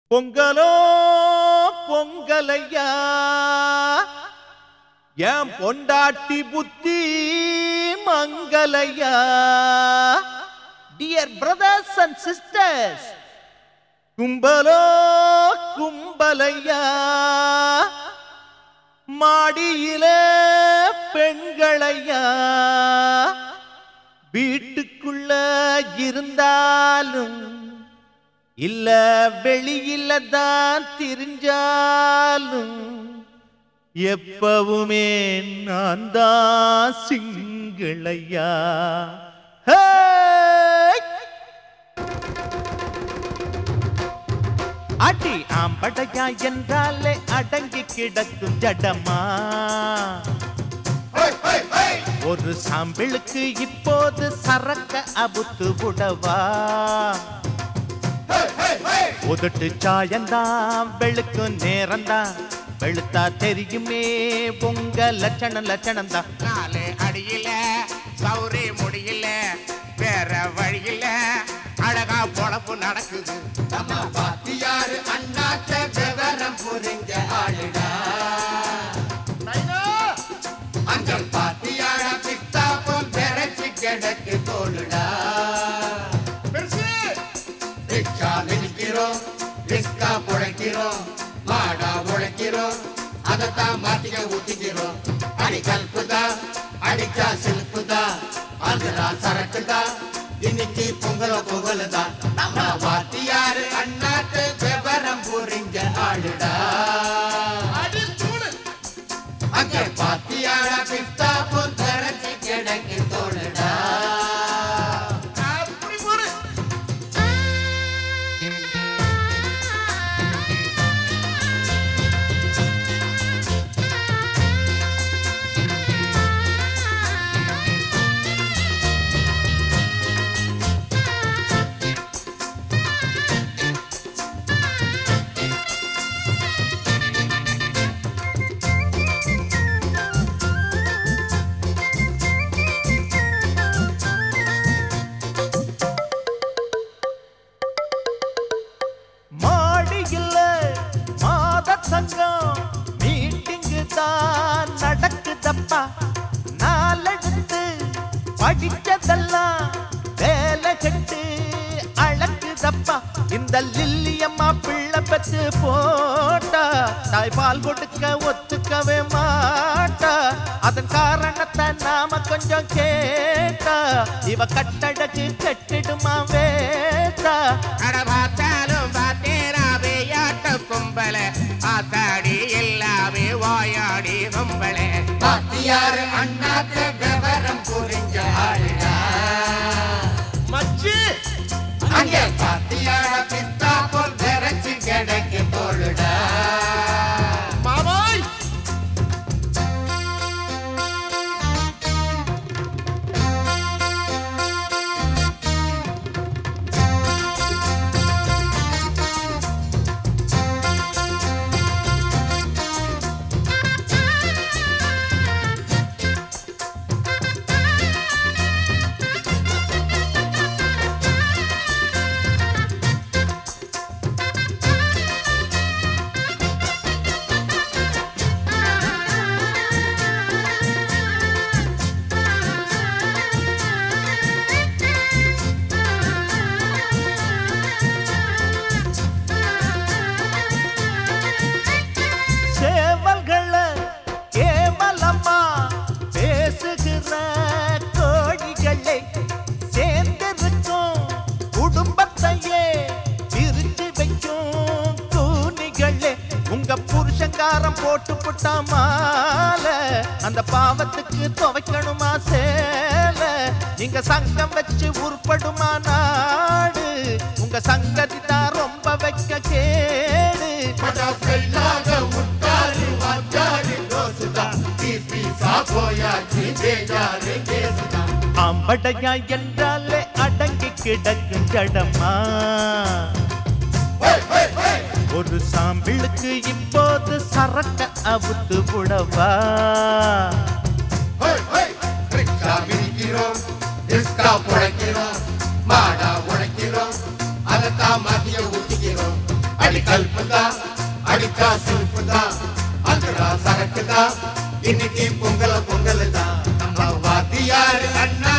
பொங்கலோ பொங்கலையா என் பொண்டாட்டி புத்தி மங்கலையா டியர் பிரதர்ஸ் அண்ட் சிஸ்டர்ஸ் கும்பலோ கும்பலையா மாடியிலே பெண்களையா வீட்டுக்குள்ள இருந்தாலும் இல்ல வெளியில தான் திரிஞ்சாலும் எப்பவுமே நான் தான் சிங்களையா ஹே! அடி ஆம்படையா என்றாலே அடங்கி கிடக்கும் ஜடமா ஒரு சாம்பிளுக்கு இப்போது சரக்க அபுத்து விடவா உதட்டு சாயந்தான் வெளுக்கும் நேரம்தான் வெளுத்தா தெரியுமே உங்க லட்சணம் லட்சணம் தான் நாலு அடியில சௌரி முடியல வேற வழியில அழகா பொழப்பு நடக்குது நம்ம பாத்தியாரு அண்ணாத்த விவரம் புரிஞ்ச ஆளுடா அந்த பாத்தியார பிஸ்தா போல் விரைச்சு கிடக்கு தோளுடா ரிக்ஷா மிதிக்கிறோம் ரிஸ்கா புழைக்கிறோம் மாடா உழைக்கிறோம் அதைத்தான் மாத்திக்க ஊத்திக்கிறோம் அடி கல்புதா அடிச்சா சிலுப்புதா ஆந்திரா சரக்குதா இன்னைக்கு பொங்கல பொங்கலுதா நம்ம வாத்தியாரு அண்ணாத்து விவரம் புரிஞ்ச ஆளுடா அங்க பாத்தியார பிஸ்தா போல் விரைச்சு கிடக்கு தோளுடா அப்படி போடு மாடியில் மாத சங்கம் மீட்டிங்கு தான் நடக்குதப்பா நாளெடுத்து படிச்சதெல்லாம் வேலை கட்டு அழகுதப்பா இந்த லில்லியம்மா பிள்ளை பெற்று போட்டா தாய்பால் கொடுக்க ஒத்துக்கவே மாட்டா அதன் காரணத்தை நாம கொஞ்சம் கேட்டா இவ கட்டடக்கு கட்டிடுமா வேட்டா அட பார்த்தாலும் பார்த்தேனா பேயாட்ட கும்பல ஆத்தாடி எல்லாமே வாயாடி கும்பல பாத்தியாரு அண்ணாத்த விவரம் புரிஞ்ச ஆளுடா மச்சி அங்கே பாத்தியார பிஸ்தா போல் விரைச்சு கிடக்கு தோளுடா மாமாய் சேவல்களை கேவலமா பேசுகிற கோழிகளை சேர்ந்திருக்கும் குடும்பத்தையே பிரிச்சு வைக்கும் கூனிகளே உங்க புருஷங்காரம் போட்டு புட்டா மால அந்த பாவத்துக்கு துவைக்கணுமா சேல நீங்க சங்கம் வச்சு உருப்படுமா நாடு உங்க சங்கதி தான் ரொம்ப வைக்க கேடு செல்லாத முட்டாரு வாச்சாரு தோசுதா பீஸ் பீஸா போயாச்சு பேஜாரு கேசுதா ஆம்படையா என்றாலே அடங்கி கிடக்கும் ஜடமா ஒரு சாம்பிளுக்கு இப்போது சரக்க அவுத்து விடவா ரிக்ஷா மிதிக்கிறோம் ரிஸ்கா புழைக்கிறோம் மாடா உழைக்கிறோம் அதைத்தான் மாத்திய ஊத்திக்கிறோம் அடி அடி கல்புதான் அடிச்சா சில்புதான் அங்கடா சரக்குதான் இன்னைக்கு பொங்கல பொங்கல் தான் நம்ம வாத்தியார் அண்ணா